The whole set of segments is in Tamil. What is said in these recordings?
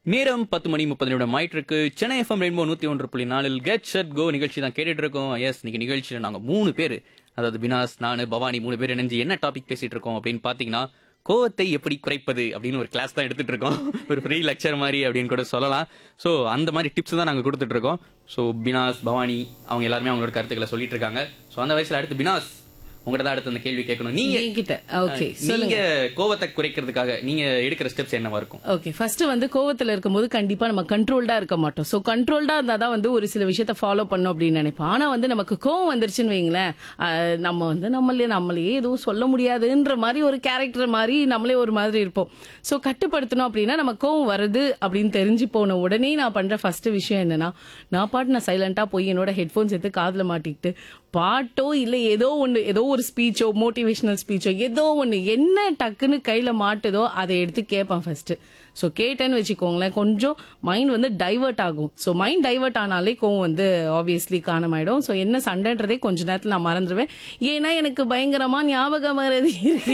நேரம் பத்து மணி முப்பது நிமிடம் ஆயிட்டு இருக்கு சென்னை எஃப்எம் ரெயின்போ நூத்தி ஒன்று புள்ளி நாலில் கெட் ஷட் கோ நிகழ்ச்சி தான் கேட்டுட்டு இருக்கோம் எஸ் இன்னைக்கு நிகழ்ச்சியில நாங்க மூணு பேர் அதாவது பினாஸ் நானு பவானி மூணு பேர் இணைஞ்சு என்ன டாபிக் பேசிட்டு இருக்கோம் அப்படின்னு பாத்தீங்கன்னா கோவத்தை எப்படி குறைப்பது அப்படின்னு ஒரு கிளாஸ் தான் எடுத்துட்டு இருக்கோம் ஒரு ஃப்ரீ லெக்சர் மாதிரி அப்படின்னு கூட சொல்லலாம் ஸோ அந்த மாதிரி டிப்ஸ் தான் நாங்க கொடுத்துட்டு இருக்கோம் ஸோ பினாஸ் பவானி அவங்க எல்லாருமே அவங்களோட கருத்துக்களை சொல்லிட்டு இருக்காங்க ஸோ அந்த வயசுல அடுத்து பினாஸ் உங்கள்கிட்ட தான் அடுத்து அந்த கேள்வி கேட்கணும் நீங்க என்கிட்ட ஓகே நீங்க கோவத்தை குறைக்கிறதுக்காக நீங்க எடுக்கிற ஸ்டெப்ஸ் என்னவா இருக்கும் ஓகே ஃபர்ஸ்ட் வந்து கோவத்துல இருக்கும்போது கண்டிப்பா நம்ம கண்ட்ரோல்டா இருக்க மாட்டோம் ஸோ கண்ட்ரோல்டா இருந்தா தான் வந்து ஒரு சில விஷயத்த ஃபாலோ பண்ணோம் அப்படின்னு நினைப்போம் ஆனா வந்து நமக்கு கோவம் வந்துருச்சுன்னு வைங்களேன் அஹ், நம்ம வந்து நம்மளே நம்மளே எதுவும் சொல்ல முடியாதுன்ற மாதிரி ஒரு கேரக்டர் மாதிரி நம்மளே ஒரு மாதிரி இருப்போம் ஸோ கட்டுப்படுத்தணும் அப்படின்னா நம்ம கோவம் வருது அப்படின்னு தெரிஞ்சு போன உடனே நான் பண்ற ஃபர்ஸ்ட் விஷயம் என்னன்னா நான் பாட்டு நான் சைலண்டா போய் என்னோட ஹெட்ஃபோன்ஸ் எடுத்து காதுல மாட்டிக்கிட்டு பாட்டோ இல்ல ஏதோ ஒண்ணு ஏதோ ஒரு ஸ்பீச்சோ மோட்டிவேஷனல் ஸ்பீச்சோ ஏதோ ஒண்ணு என்ன டக்குன்னு கையில மாட்டுதோ அதை எடுத்து கேட்பேன் ஃபர்ஸ்ட் ஸோ கேட்டேன்னு வச்சுக்கோங்களேன் கொஞ்சம் மைண்ட் வந்து டைவர்ட் ஆகும் ஸோ மைண்ட் டைவர்ட் ஆனாலே கோவம் வந்து ஆப்வியஸ்லி காணமாயிடும் ஸோ என்ன சண்டைன்றதே கொஞ்ச நேரத்தில் நான் மறந்துடுவேன் ஏன்னா எனக்கு பயங்கரமா ஞாபகம் மறதி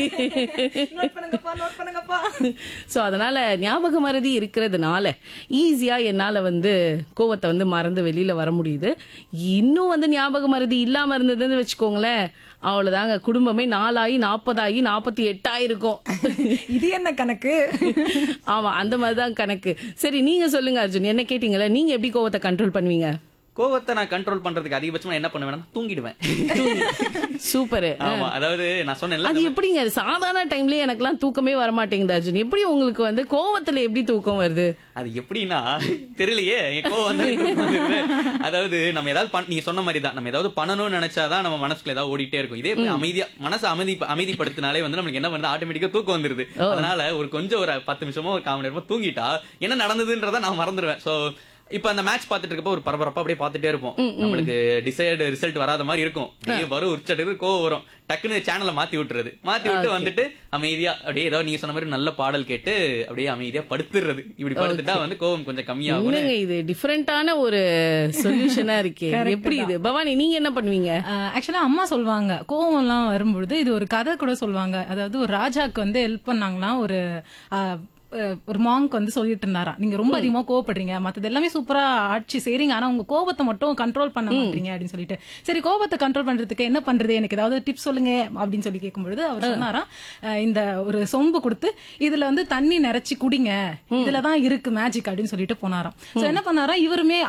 இருக்கு ஸோ அதனால ஞாபக மறதி இருக்கிறதுனால ஈஸியா என்னால வந்து கோவத்தை வந்து மறந்து வெளியில வர முடியுது இன்னும் வந்து ஞாபக மறதி இல்லாம இருந்ததுன்னு வச்சுக்கோங்களேன் அவ்வளவுதாங்க குடும்பமே நாலாயி நாற்பதாயி நாற்பத்தி எட்டாயிருக்கும் இது என்ன கணக்கு ஆமா அந்த மாதிரிதான் கணக்கு சரி நீங்க சொல்லுங்க அர்ஜுன் என்ன கேட்டீங்கல்ல நீங்க எப்படி கோவத்தை கண்ட்ரோல் பண்ணுவீங்க கோவத்தை நான் கண்ட்ரோல் பண்றதுக்கு அதிகபட்சமா என்ன பண்ணுவேன்னா தூங்கிடுவேன் சூப்பர் ஆமா அதாவது நான் சொன்னேன்ல அது எப்படிங்க சாதாரண டைம்லயே எனக்கெல்லாம் தூக்கமே வர மாட்டேங்குது அர்ஜுன் எப்படி உங்களுக்கு வந்து கோவத்துல எப்படி தூக்கம் வருது அது எப்படின்னா தெரியலையே என் கோவம் வந்து வந்துருது. அதாவது நம்ம ஏதாவது பண்- நீங்க சொன்ன மாதிரி தான் நம்ம ஏதாவது பண்ணணும்னு நினைச்சாதான் நம்ம மனசுக்குள்ள ஏதாவது ஓடிட்டே இருக்கும் இதே போய் அமைதியா மனசு அமைதி அமைதிப்படுத்தினாலே வந்து நமக்கு என்ன பண்ணுது ஆட்டோமேட்டிக்கா தூக்கம் வந்துருது அதனால ஒரு கொஞ்சம் ஒரு பத்து நிமிஷமோ ஒரு கால் மணி நேரமோ தூங்கிட்டா என்ன நடந்ததுன்றத நான் மறந்துடுவேன் சோ இப்ப அந்த மேட்ச் பாத்துட்டு இருக்கப்போ ஒரு பரபரப்பா அப்படியே பாத்துட்டே இருப்போம் நம்மளுக்கு டிசைடு ரிசல்ட் வராத மாதிரி இருக்கும் அப்படியே வரும் உச்சட்டு கோவம் வரும் டக்குன்னு சேனலை மாத்தி விட்டுறது மாத்தி விட்டு வந்துட்டு அமைதியா அப்படியே ஏதோ நீங்க சொன்ன மாதிரி நல்ல பாடல் கேட்டு அப்படியே அமைதியா படுத்துறது இப்படி படுத்துட்டா வந்து கோவம் கொஞ்சம் கம்மியாகும் என்னங்க இது டிஃபரெண்டான ஒரு சொல்யூஷனா இருக்கே எப்படி இது பவானி நீங்க என்ன பண்ணுவீங்க ஆக்சுவலா அம்மா சொல்லுவாங்க கோவம் எல்லாம் வரும்பொழுது இது ஒரு கதை கூட சொல்லுவாங்க அதாவது ஒரு ராஜாக்கு வந்து ஹெல்ப் பண்ணாங்களாம் ஒரு ஆஹ், அஹ், ஒரு மாங்க் வந்து சொல்லிட்டு இருந்தாராம் நீங்க ரொம்ப அதிகமா கோவப்படுறீங்க மத்தது எல்லாமே சூப்பரா ஆட்சி செய்றீங்க ஆனா உங்க கோபத்தை மட்டும் கண்ட்ரோல் பண்ண மாட்டீங்க அப்படின்னு சொல்லிட்டு சரி கோபத்தை கண்ட்ரோல் பண்றதுக்கு என்ன பண்றது எனக்கு ஏதாவது டிப்ஸ் சொல்லுங்க அப்படின்னு சொல்லி கேட்கும்பொழுது அவர் சொன்னாராம் அஹ், இந்த ஒரு சொம்பு கொடுத்து இதுல வந்து தண்ணி நிறைச்சி குடிங்க இதுலதான் இருக்கு மேஜிக் அப்படின்னு சொல்லிட்டு போனாராம் சோ என்ன பண்ணாராம் இவருமே